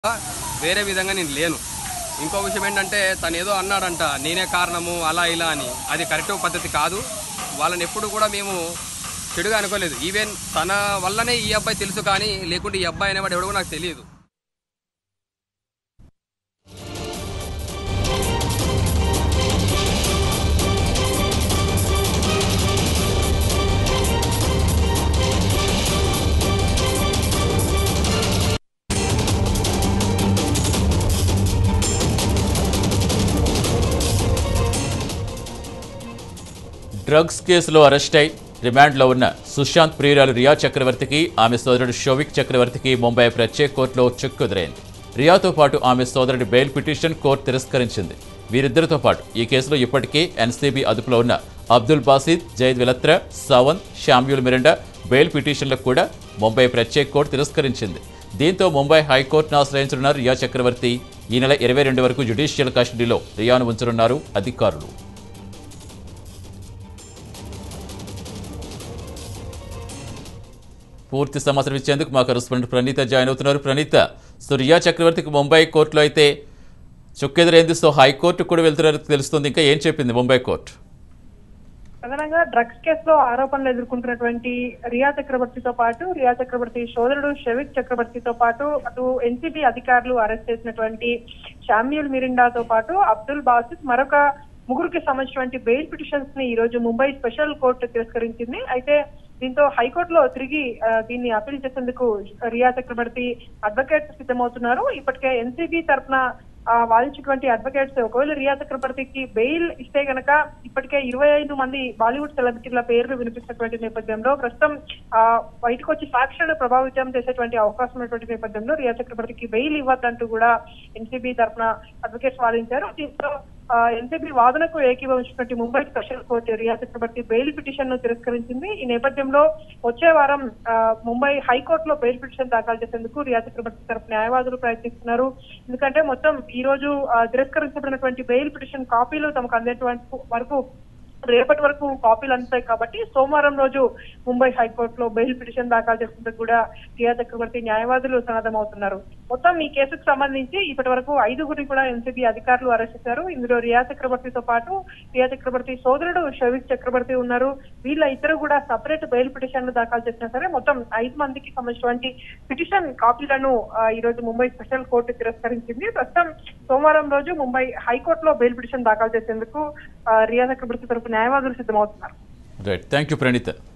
వేరే విధంగా నేను లేను ఇంకో విషయం ఏంటంటే తను ఏదో అన్నాడంట నేనే కారణము అలా ఇలా అని అది కరెక్ట్ పద్ధతి కాదు వాళ్ళని ఎప్పుడు కూడా మేము చెడుగా అనుకోలేదు ఈవెన్ తన వల్లనే ఈ అబ్బాయి తెలుసు కానీ లేకుంటే ఈ అబ్బాయి అనేవాడు ఎవడో నాకు తెలియదు డ్రగ్స్ కేసులో అరెస్ట్ అయి రిమాండ్లో ఉన్న సుశాంత్ ప్రియురాలు రియా చక్రవర్తికి ఆమె సోదరుడు షోవిక్ చక్రవర్తికి ముంబై ప్రత్యేక కోర్టులో చెక్ కుదిరైంది రియాతో పాటు ఆమె సోదరుడి బెయిల్ పిటిషన్ కోర్టు తిరస్కరించింది వీరిద్దరితో పాటు ఈ కేసులో ఇప్పటికే ఎన్సీబీ అదుపులో ఉన్న అబ్దుల్ బాసిద్ జైద్ విలత్ర సావంత్ షామ్యూల్ మిరండా బెయిల్ పిటిషన్లకు కూడా ముంబై ప్రత్యేక కోర్టు తిరస్కరించింది దీంతో ముంబై హైకోర్టును ఆశ్రయించనున్నారు రియా చక్రవర్తి ఈ నెల ఇరవై రెండు వరకు జ్యుడిషియల్ కస్టడీలో రియాను ఉంచనున్నారు అధికారులు పూర్తి సమాచారం ఇచ్చేందుకు మా కరెస్పాండెంట్ ప్రణీత జాయిన్ అవుతున్నారు ప్రణీత సో రియా చక్రవర్తికి ముంబై కోర్టులో అయితే చుక్కెదురైంది సో హైకోర్టు కూడా వెళ్తున్నారు తెలుస్తుంది ఇంకా ఏం చెప్పింది ముంబై కోర్టు ప్రధానంగా డ్రగ్స్ కేసులో ఆరోపణలు ఎదుర్కొంటున్నటువంటి రియా చక్రవర్తితో పాటు రియా చక్రవర్తి సోదరుడు షవిక్ చక్రవర్తితో పాటు అటు ఎన్సీబీ అధికారులు అరెస్ట్ చేసినటువంటి షామ్యూల్ మిరిండాతో పాటు అబ్దుల్ బాసిత్ మరొక ముగ్గురికి సంబంధించినటువంటి బెయిల్ పిటిషన్స్ ని ఈ రోజు ముంబై స్పెషల్ కోర్టు తిరస్కరించింది అయితే దీంతో హైకోర్టులో తిరిగి ఆ, దీన్ని అప్పీల్ చేసేందుకు రియా చక్రవర్తి అడ్వకేట్స్ సిద్ధమవుతున్నారు ఇప్పటికే ఎన్సీబీ తరఫున ఆ, వాదించినటువంటి అడ్వకేట్స్ ఒకవేళ రియా చక్రవర్తికి బెయిల్ ఇస్తే గనక ఇప్పటికే ఇరవై ఐదు మంది బాలీవుడ్ సెలబ్రిటీల పేర్లు వినిపిస్తున్నటువంటి నేపథ్యంలో ప్రస్తుతం ఆ, బయటకు వచ్చి సాక్షులను ప్రభావితం చేసేటువంటి అవకాశం ఉన్నటువంటి నేపథ్యంలో రియా చక్రవర్తికి బెయిల్ ఇవ్వద్దంటూ కూడా ఎన్సీబీ తరఫున అడ్వకేట్స్ వాదించారు దీంతో ఎన్సీబీ వాదనకు ఏకీభవించినటువంటి Mumbai special court Rhea Chakraborty bail petition ను తిరస్కరించింది ఈ నేపథ్యంలో వచ్చే వారం ఆ, ముంబై హైకోర్టులో బెయిల్ పిటిషన్ దాఖలు చేసేందుకు రియా చక్రవర్తి తరఫు న్యాయవాదులు ప్రయత్నిస్తున్నారు ఎందుకంటే మొత్తం ఈ రోజు ఆ, తిరస్కరించబడినటువంటి బెయిల్ పిటిషన్ కాపీలు తమకు అందేటువంటి వరకు రేపటి వరకు కాపీలు అందుతాయి కాబట్టి సోమవారం రోజు ముంబై హైకోర్టులో బెయిల్ పిటిషన్ దాఖలు చేసేందుకు కూడా రియా చక్రవర్తి న్యాయవాదులు సన్నద్ధమవుతున్నారు మొత్తం ఈ కేసుకు సంబంధించి ఇప్పటి వరకు ఐదుగురిని కూడా ఎన్సీబీ అధికారులు అరెస్ట్ చేశారు ఇందులో రియా చక్రవర్తితో పాటు రియా చక్రవర్తి సోదరుడు షవిక్ చక్రవర్తి ఉన్నారు వీళ్ళ ఇద్దరు కూడా సపరేట్ బెయిల్ పిటిషన్లు దాఖలు చేసినా సరే మొత్తం ఐదు మందికి సంబంధించినటువంటి పిటిషన్ కాపీలను ఆ, ఈ రోజు ముంబై స్పెషల్ కోర్టు తిరస్కరించింది ప్రస్తుతం సోమవారం రోజు ముంబై హైకోర్టులో బెయిల్ పిటిషన్ దాఖలు చేసేందుకు ఆ, రియా చక్రవర్తి తరపు న్యాయవాదులు సిద్ధమవుతున్నారు రైట్ థ్యాంక్ యూ ప్రణీత